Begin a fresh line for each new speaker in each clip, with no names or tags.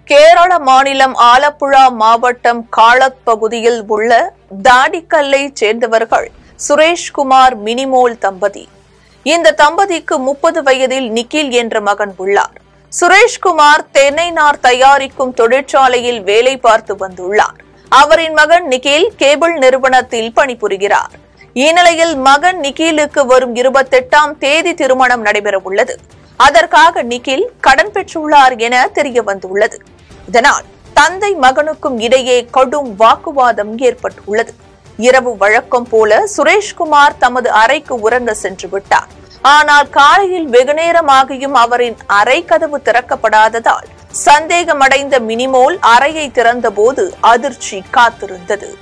கேரள மாநிலம் ஆலப்புழா மாவட்டம் காளத் பகுதியில் உள்ள தாடிக்கல்லை சேர்ந்தவர்கள் சுரேஷ்குமார் மினிமோல் தம்பதி இந்த தம்பதிக்கு முப்பது வயதில் நிக்கில் என்ற மகன் உள்ளார் சுரேஷ்குமார் தென்னை நார் தயாரிக்கும் தொழிற்சாலையில் வேலை பார்த்து வந்துள்ளார் அவரின் மகன் நிக்கில் கேபிள் நிறுவனத்தில் பணிபுரிகிறார் இந்நிலையில் மகன் நிக்கிலுக்கு வரும் இருபத்தெட்டாம் தேதி திருமணம் நடைபெற உள்ளது அதற்காக நிக்கில் கடன் பெற்றுள்ளார் என தெரிய வந்துள்ளது இதனால் தந்தை மகனுக்கும் இடையே கடும் வாக்குவாதம் ஏற்பட்டுள்ளது இரவு வழக்கம் போல சுரேஷ்குமார் தமது அறைக்கு உறங்க சென்று விட்டார் ஆனால் காலையில் வெகுநேரமாகியும் அவரின் அறை கதவு திறக்கப்படாததால் சந்தேகமடைந்த மினிமோல் அறையை திறந்தபோது அதிர்ச்சி காத்திருந்தது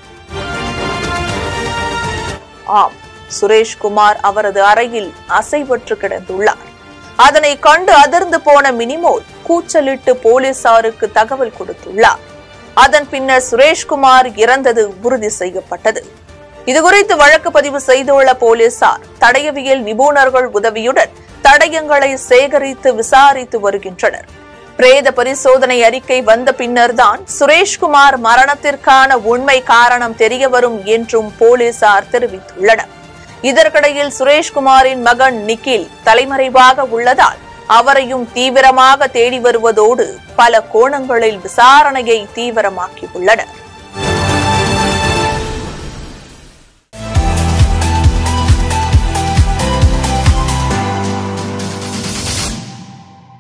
ஆம் சுரேஷ்குமார் அவரது அறையில் அசைவற்று கிடந்துள்ளார் அதனை கண்டு அதிர்ந்து போன மினிமோல் கூச்சலிட்டு போலீசாருக்கு தகவல் கொடுத்துள்ளார் அதன் பின்னர் சுரேஷ்குமார் இறந்தது உறுதி செய்யப்பட்டது இதுகுறித்து வழக்கு பதிவு செய்துள்ள போலீசார் தடயவியல் நிபுணர்கள் உதவியுடன் தடயங்களை சேகரித்து விசாரித்து வருகின்றனர் பிரேத பரிசோதனை அறிக்கை வந்த பின்னர்தான் சுரேஷ்குமார் மரணத்திற்கான உண்மை காரணம் தெரியவரும் என்றும் போலீசார் தெரிவித்துள்ளனர் இதற்கிடையில் சுரேஷ்குமாரின் மகன் நிக்கில் தலைமறைவாக உள்ளதால் அவரையும் தீவிரமாக தேடி வருவதோடு பல கோணங்களில் விசாரணையை தீவிரமாக்கியுள்ளனர்